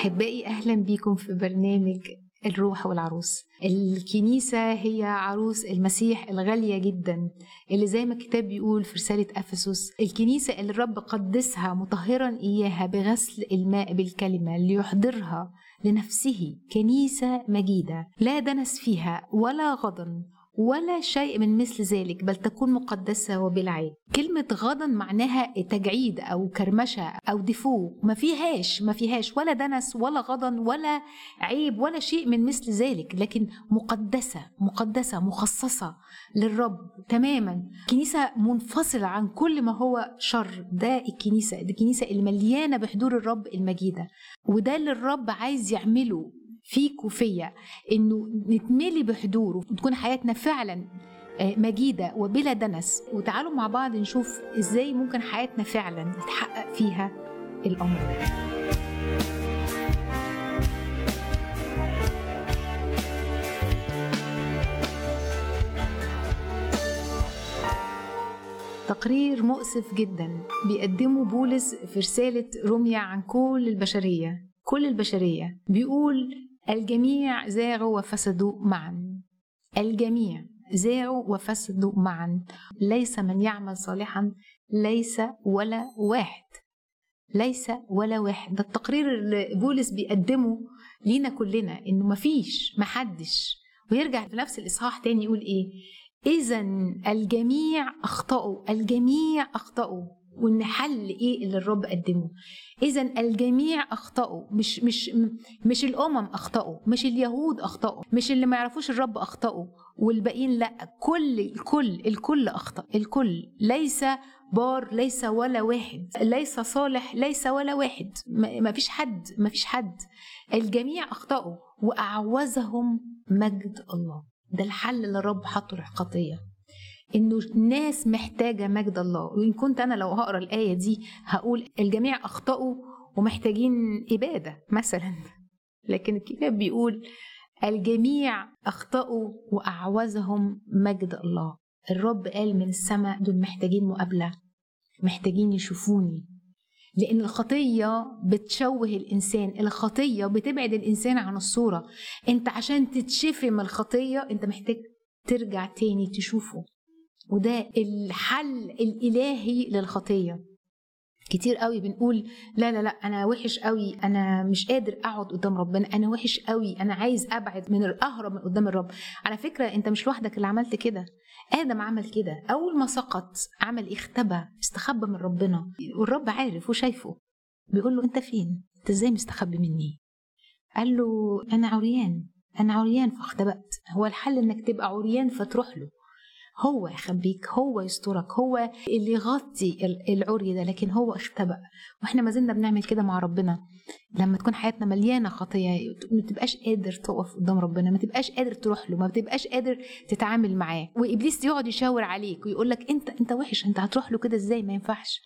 أحبائي أهلا بيكم في برنامج الروح والعروس الكنيسة هي عروس المسيح الغالية جدا اللي زي ما الكتاب بيقول في رسالة أفسس الكنيسة اللي الرب قدسها مطهرا إياها بغسل الماء بالكلمة ليحضرها لنفسه كنيسة مجيدة لا دنس فيها ولا غضن ولا شيء من مثل ذلك بل تكون مقدسة وبلا عيب كلمة غضن معناها تجعيد أو كرمشة أو دفو ما فيهاش ما فيهاش ولا دنس ولا غضن ولا عيب ولا شيء من مثل ذلك لكن مقدسة مقدسة مخصصة للرب تماما كنيسة منفصلة عن كل ما هو شر ده الكنيسة دي الكنيسة المليانة بحضور الرب المجيدة وده اللي الرب عايز يعمله فيك وفيا انه نتملي بحضوره وتكون حياتنا فعلا مجيدة وبلا دنس وتعالوا مع بعض نشوف ازاي ممكن حياتنا فعلا يتحقق فيها الامر ده تقرير مؤسف جدا بيقدمه بولس في رسالة روميا عن كل البشرية كل البشرية بيقول الجميع زاغوا وفسدوا معا الجميع زاغوا وفسدوا معا ليس من يعمل صالحا ليس ولا واحد ليس ولا واحد ده التقرير اللي بولس بيقدمه لينا كلنا انه مفيش محدش ويرجع في نفس الاصحاح تاني يقول ايه اذا الجميع اخطاوا الجميع اخطاوا وان حل ايه اللي الرب قدمه اذا الجميع اخطاوا مش مش مش الامم اخطاوا مش اليهود اخطاوا مش اللي ما يعرفوش الرب اخطاوا والباقيين لا كل الكل الكل اخطا الكل ليس بار ليس ولا واحد ليس صالح ليس ولا واحد ما فيش حد ما فيش حد الجميع اخطاوا واعوزهم مجد الله ده الحل اللي الرب حطه للخطيه انه الناس محتاجه مجد الله وان كنت انا لو هقرا الايه دي هقول الجميع اخطاوا ومحتاجين اباده مثلا لكن الكتاب بيقول الجميع اخطاوا واعوزهم مجد الله الرب قال من السماء دول محتاجين مقابله محتاجين يشوفوني لان الخطيه بتشوه الانسان الخطيه بتبعد الانسان عن الصوره انت عشان تتشفي من الخطيه انت محتاج ترجع تاني تشوفه وده الحل الالهي للخطيه كتير قوي بنقول لا لا لا انا وحش قوي انا مش قادر اقعد قدام ربنا انا وحش قوي انا عايز ابعد من اهرب من قدام الرب على فكره انت مش لوحدك اللي عملت كده ادم عمل كده اول ما سقط عمل اختبى استخبى من ربنا والرب عارف وشايفه بيقول له انت فين انت ازاي مستخبي مني قال له انا عريان انا عريان فاختبأت هو الحل انك تبقى عريان فتروح له هو يخبيك هو يسترك هو اللي يغطي العري ده لكن هو اختبأ واحنا ما زلنا بنعمل كده مع ربنا لما تكون حياتنا مليانه خطيه ما تبقاش قادر تقف قدام ربنا ما تبقاش قادر تروح له ما تبقاش قادر تتعامل معاه وابليس يقعد يشاور عليك ويقول لك انت انت وحش انت هتروح له كده ازاي ما ينفعش